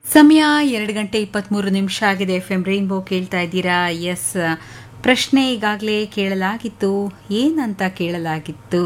ಸಮಯ ಎರಡು ಗಂಟೆ ಇಪ್ಪತ್ತ್ಮೂರು ನಿಮಿಷ ಆಗಿದೆ ಎಫ್ ಎಂ ರೈನ್ಬೋ ಕೇಳ್ತಾ ಇದ್ದೀರಾ ಎಸ್ ಪ್ರಶ್ನೆ ಈಗಾಗಲೇ ಕೇಳಲಾಗಿತ್ತು ಏನಂತ ಕೇಳಲಾಗಿತ್ತು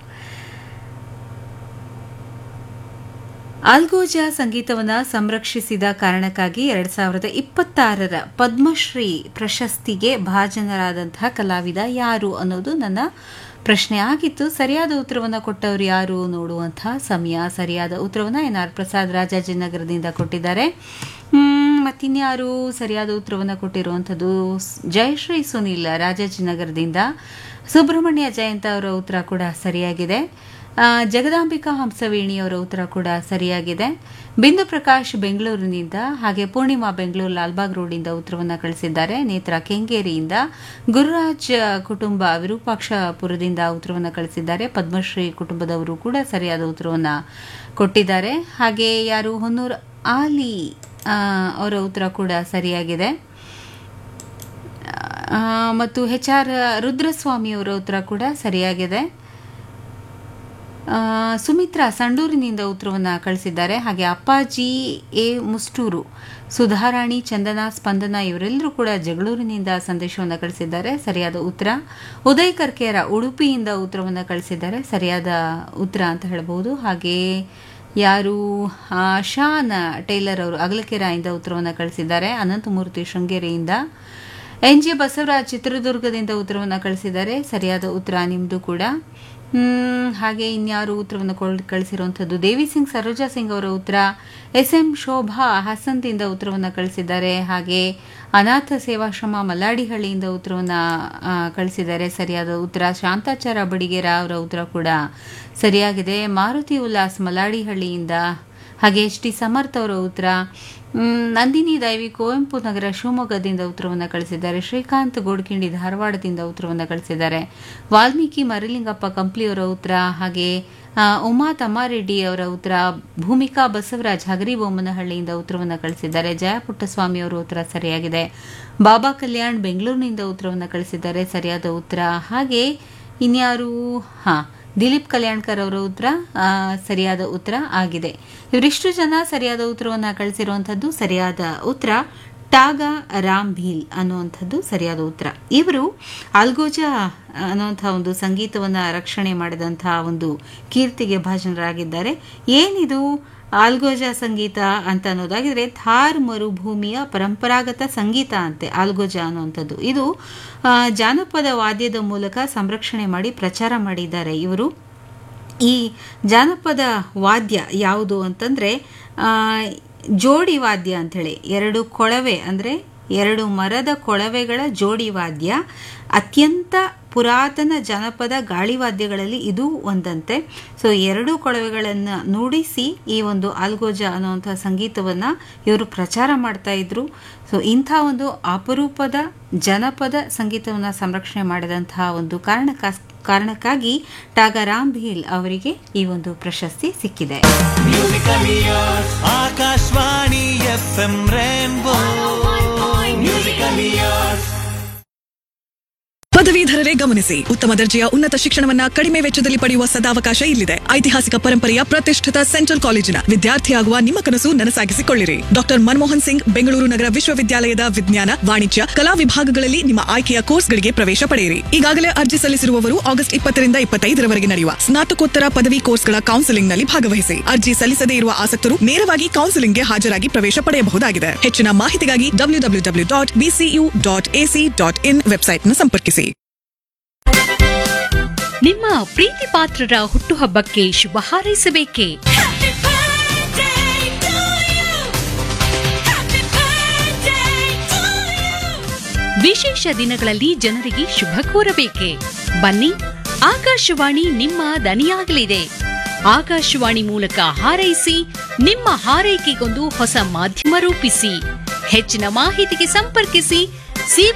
ಆಲ್ಗೋಜ ಸಂಗೀತವನ್ನು ಸಂರಕ್ಷಿಸಿದ ಕಾರಣಕ್ಕಾಗಿ ಎರಡ್ ಸಾವಿರದ ಇಪ್ಪತ್ತಾರರ ಪದ್ಮಶ್ರೀ ಪ್ರಶಸ್ತಿಗೆ ಭಾಜನರಾದಂತಹ ಕಲಾವಿದ ಯಾರು ಅನ್ನೋದು ನನ್ನ ಪ್ರಶ್ನೆ ಆಗಿತ್ತು ಸರಿಯಾದ ಉತ್ತರವನ್ನು ಕೊಟ್ಟವರು ಯಾರು ನೋಡುವಂತಹ ಸಮಯ ಸರಿಯಾದ ಉತ್ತರವನ್ನು ಎನ್ ಆರ್ ಪ್ರಸಾದ್ ರಾಜಾಜಿನಗರದಿಂದ ಕೊಟ್ಟಿದ್ದಾರೆ ಮ್, ಮತ್ತಿನ್ಯಾರು ಸರಿಯಾದ ಉತ್ತರವನ್ನು ಕೊಟ್ಟಿರುವಂಥದ್ದು ಸ್- ಜಯಶ್ರೀ ಸುನಿಲ್ ರಾಜಾಜಿನಗರದಿಂದ ಸುಬ್ರಹ್ಮಣ್ಯ ಜಯಂತ ಅವರ ಉತ್ತರ ಕೂಡ ಸರಿಯಾಗಿದೆ ಆ, ಜಗದಾಂಬಿಕಾ ಹಂಸವೇಣಿ ಅವರ ಉತ್ತರ ಕೂಡ ಸರಿಯಾಗಿದೆ ಬಿಂದು ಪ್ರಕಾಶ್ ಬೆಂಗಳೂರಿನಿಂದ ಹಾಗೆ ಪೂರ್ಣಿಮಾ ಬೆಂಗಳೂರು ಲಾಲ್ಬಾಗ್ ರೋಡಿಂದ ಉತ್ತರವನ್ನು ಕಳಿಸಿದ್ದಾರೆ ನೇತ್ರ ಕೆಂಗೇರಿಯಿಂದ ಗುರುರಾಜ್ ಕುಟುಂಬ ವಿರೂಪಾಕ್ಷಪುರದಿಂದ ಉತ್ತರವನ್ನು ಕಳಿಸಿದ್ದಾರೆ ಪದ್ಮಶ್ರೀ ಕುಟುಂಬದವರು ಕೂಡ ಸರಿಯಾದ ಉತ್ತರವನ್ನು ಕೊಟ್ಟಿದ್ದಾರೆ ಹಾಗೆ ಯಾರು ಹೊನ್ನೂರು ಆಲಿ ಆ, ಅವರ ಉತ್ತರ ಕೂಡ ಸರಿಯಾಗಿದೆ ಆ, ಮತ್ತು ಎಚ್ ಆರ್ ರುದ್ರಸ್ವಾಮಿ ಅವರ ಉತ್ತರ ಕೂಡ ಸರಿಯಾಗಿದೆ ಆ, ಸುಮಿತ್ರಾ ಸಂಡೂರಿನಿಂದ ಉತ್ತರವನ್ನು ಕಳಿಸಿದ್ದಾರೆ ಹಾಗೆ ಅಪ್ಪಾಜಿ ಎ ಮುಸ್ಟೂರು ಸುಧಾರಾಣಿ ಚಂದನ ಸ್ಪಂದನ ಇವರೆಲ್ಲರೂ ಕೂಡ ಜಗಳೂರಿನಿಂದ ಸಂದೇಶವನ್ನು ಕಳಿಸಿದ್ದಾರೆ ಸರಿಯಾದ ಉತ್ತರ ಉದಯ್ ಕರ್ಕೇರ ಉಡುಪಿಯಿಂದ ಉತ್ತರವನ್ನು ಕಳಿಸಿದ್ದಾರೆ ಸರಿಯಾದ ಉತ್ತರ ಅಂತ ಹೇಳಬಹುದು ಹಾಗೆ ಯಾರು ಆ, ಶಾನ್ ಟೈಲರ್ ಅವರು ಅಗಲಕೆರೆಯಿಂದ ಉತ್ತರವನ್ನು ಕಳಿಸಿದ್ದಾರೆ ಅನಂತಮೂರ್ತಿ ಶೃಂಗೇರಿಯಿಂದ ಎನ್ ಜಿ ಬಸವರಾಜ್ ಚಿತ್ರದುರ್ಗದಿಂದ ಉತ್ತರವನ್ನು ಕಳಿಸಿದ್ದಾರೆ ಸರಿಯಾದ ಉತ್ತರ ನಿಮ್ಮದು ಕೂಡ ಹ್ಮ್, ಹಾಗೆ ಇನ್ಯಾರು ಉತ್ತರವನ್ನು ಕೊಳ್- ಕಳಿಸಿರುವಂಥದ್ದು ದೇವಿ ಸಿಂಗ್ ಸರೋಜಾ ಸಿಂಗ್ ಅವರ ಉತ್ತರ ಎಸ್ ಎಂ ಶೋಭಾ ಹಸನ್ದಿಂದ ಉತ್ತರವನ್ನು ಕಳಿಸಿದ್ದಾರೆ ಹಾಗೆ ಅನಾಥ ಸೇವಾಶ್ರಮ ಮಲ್ಲಾಡಿಹಳ್ಳಿಯಿಂದ ಉತ್ತರವನ್ನು ಆ, ಕಳಿಸಿದ್ದಾರೆ ಸರಿಯಾದ ಉತ್ತರ ಶಾಂತಾಚಾರ ಬಡಿಗೇರ ಅವರ ಉತ್ತರ ಕೂಡ ಸರಿಯಾಗಿದೆ ಮಾರುತಿ ಉಲ್ಲಾಸ್ ಮಲ್ಲಾಡಿಹಳ್ಳಿಯಿಂದ ಹಾಗೆ ಎಚ್ ಟಿ ಸಮರ್ಥ್ ಅವರ ಉತ್ತರ ಮ್, ನಂದಿನಿ ದೈವಿ ಕುವೆಂಪು ನಗರ ಶಿವಮೊಗ್ಗದಿಂದ ಉತ್ತರವನ್ನು ಕಳಿಸಿದ್ದಾರೆ ಶ್ರೀಕಾಂತ್ ಗೋಡ್ಕಿಂಡಿ ಧಾರವಾಡದಿಂದ ಉತ್ತರವನ್ನು ಕಳಿಸಿದ್ದಾರೆ ವಾಲ್ಮೀಕಿ ಮರಲಿಂಗಪ್ಪ ಕಂಪ್ಲಿಯವರ ಉತ್ತರ ಹಾಗೆ ಆ, ಉಮಾ ತಮ್ಮಾರೆಡ್ಡಿ ಅವರ ಉತ್ತರ ಭೂಮಿಕಾ ಬಸವರಾಜ್ ಹಗರಿಬೊಮ್ಮನಹಳ್ಳಿಯಿಂದ ಉತ್ತರವನ್ನು ಕಳಿಸಿದ್ದಾರೆ ಜಯ ಪುಟ್ಟಸ್ವಾಮಿ ಅವರ ಉತ್ತರ ಸರಿಯಾಗಿದೆ ಬಾಬಾ ಕಲ್ಯಾಣ್ ಬೆಂಗಳೂರಿನಿಂದ ಉತ್ತರವನ್ನು ಕಳಿಸಿದ್ದಾರೆ ಸರಿಯಾದ ಉತ್ತರ ಹಾಗೆ ಇನ್ಯಾರು ಹಾ ದಿಲೀಪ್ ಕಲ್ಯಾಣ್ಕರ್ ಅವರ ಉತ್ತರ ಆ, ಸರಿಯಾದ ಉತ್ತರ ಆಗಿದೆ ಇವರಿಷ್ಟು ಜನ ಸರಿಯಾದ ಉತ್ತರವನ್ನು ಕಳಿಸಿರುವಂಥದ್ದು ಸರಿಯಾದ ಉತ್ತರ ಟಾಗಾ ರಾಮ್ ಭೀಲ್ ಅನ್ನುವಂಥದ್ದು ಸರಿಯಾದ ಉತ್ತರ ಇವರು ಆಲ್ಗೋಜ ಅನ್ನುವಂಥ ಒಂದು ಸಂಗೀತವನ್ನು ರಕ್ಷಣೆ ಮಾಡಿದಂತಹ ಒಂದು ಕೀರ್ತಿಗೆ ಭಾಜನರಾಗಿದ್ದಾರೆ ಏನಿದು ಆಲ್ಗೋಜ ಸಂಗೀತ ಅಂತ ಅನ್ನೋದಾಗಿದ್ರೆ ಥಾರ್ ಮರುಭೂಮಿಯ ಪರಂಪರಾಗತ ಸಂಗೀತ ಅಂತೆ ಆಲ್ಗೋಜ ಅನ್ನುವಂಥದ್ದು ಇದು ಆ, ಜಾನಪದ ವಾದ್ಯದ ಮೂಲಕ ಸಂರಕ್ಷಣೆ ಮಾಡಿ ಪ್ರಚಾರ ಮಾಡಿದ್ದಾರೆ ಇವರು ಈ ಜಾನಪದ ವಾದ್ಯ ಯಾವುದು ಅಂತಂದರೆ ಜೋಡಿ ವಾದ್ಯ ಅಂಥೇಳಿ ಎರಡು ಕೊಳವೆ ಅಂದರೆ ಎರಡು ಮರದ ಕೊಳವೆಗಳ ಜೋಡಿ ವಾದ್ಯ ಅತ್ಯಂತ ಪುರಾತನ ಜಾನಪದ ಗಾಳಿವಾದ್ಯಗಳಲ್ಲಿ ಇದು ಒಂದಂತೆ ಸೊ ಎರಡು ಕೊಳವೆಗಳನ್ನು ನುಡಿಸಿ ಈ ಒಂದು ಆಲ್ಗೋಜ ಅನ್ನುವಂಥ ಸಂಗೀತವನ್ನು ಇವರು ಪ್ರಚಾರ ಮಾಡ್ತಾ ಇದ್ರು ಸೊ ಇಂಥ ಒಂದು ಅಪರೂಪದ ಜನಪದ ಸಂಗೀತವನ್ನು ಸಂರಕ್ಷಣೆ ಮಾಡಿದಂತಹ ಒಂದು ಕಾರಣಕ್ಕ ಕಾರಣಕ್ಕಾಗಿ ಟಾಗರಾಮ್ ಭೀಲ್ ಅವರಿಗೆ ಈ ಒಂದು ಪ್ರಶಸ್ತಿ ಸಿಕ್ಕಿದೆ Akashvani F M rainbow musical years ಪದವೀಧರರೇ ಗಮನಿಸಿ ಉತ್ತಮ ದರ್ಜೆಯ ಉನ್ನತ ಶಿಕ್ಷಣವನ್ನ ಕಡಿಮೆ ವೆಚ್ಚದಲ್ಲಿ ಪಡೆಯುವ ಸದಾವಕಾಶ ಇಲ್ಲಿದೆ ಐತಿಹಾಸಿಕ ಪರಂಪರೆಯ ಪ್ರತಿಷ್ಠಿತ ಸೆಂಟ್ರಲ್ ಕಾಲೇಜಿನ ವಿದ್ಯಾರ್ಥಿಯಾಗುವ ನಿಮ್ಮ ಕನಸು ನನಸಾಗಿಸಿಕೊಳ್ಳಿರಿ ಡಾಕ್ಟರ್ ಮನಮೋಹನ್ ಸಿಂಗ್ ಬೆಂಗಳೂರು ನಗರ ವಿಶ್ವವಿದ್ಯಾಲಯದ ವಿಜ್ಞಾನ ವಾಣಿಜ್ಯ ಕಲಾ ವಿಭಾಗಗಳಲ್ಲಿ ನಿಮ್ಮ ಆಯ್ಕೆಯ ಕೋರ್ಸ್ಗಳಿಗೆ ಪ್ರವೇಶ ಪಡೆಯಿರಿ ಈಗಾಗಲೇ ಅರ್ಜಿ ಸಲ್ಲಿಸಿರುವವರು ಆಗಸ್ಟ್ ಇಪ್ಪತ್ತರಿಂದ ಇಪ್ಪತ್ತೈದರವರೆಗೆ ನಡೆಯುವ ಸ್ನಾತಕೋತ್ತರ ಪದವಿ ಕೋರ್ಸ್ಗಳ ಕೌನ್ಸೆಲಿಂಗ್ನಲ್ಲಿ ಭಾಗವಹಿಸಿ ಅರ್ಜಿ ಸಲ್ಲಿಸದೇ ಇರುವ ಆಸಕ್ತರು ನೇರವಾಗಿ ಕೌನ್ಸೆಲಿಂಗ್ಗೆ ಹಾಜರಾಗಿ ಪ್ರವೇಶ ಪಡೆಯಬಹುದಾಗಿದೆ ಹೆಚ್ಚಿನ ಮಾಹಿತಿಗಾಗಿ W W W dot BCU dot AC dot in ವೆಬ್ಸೈಟ್ನ ಸಂಪರ್ಕಿಸಿ ನಿಮ್ಮ ಪ್ರೀತಿ ಪಾತ್ರರ ಹುಟ್ಟುಹಬ್ಬಕ್ಕೆ ಶುಭ ಹಾರೈಸಬೇಕೇ ವಿಶೇಷ ದಿನಗಳಲ್ಲಿ ಜನರಿಗೆ ಶುಭ ಕೋರಬೇಕೆ ಬನ್ನಿ ಆಕಾಶವಾಣಿ ನಿಮ್ಮ ದನಿಯಾಗಲಿದೆ ಆಕಾಶವಾಣಿ ಮೂಲಕ ಹಾರೈಸಿ ನಿಮ್ಮ ಹಾರೈಕೆಗೊಂದು ಹೊಸ ಮಾಧ್ಯಮ ರೂಪಿಸಿ ಹೆಚ್ಚಿನ ಮಾಹಿತಿಗೆ ಸಂಪರ್ಕಿಸಿ ಸಿ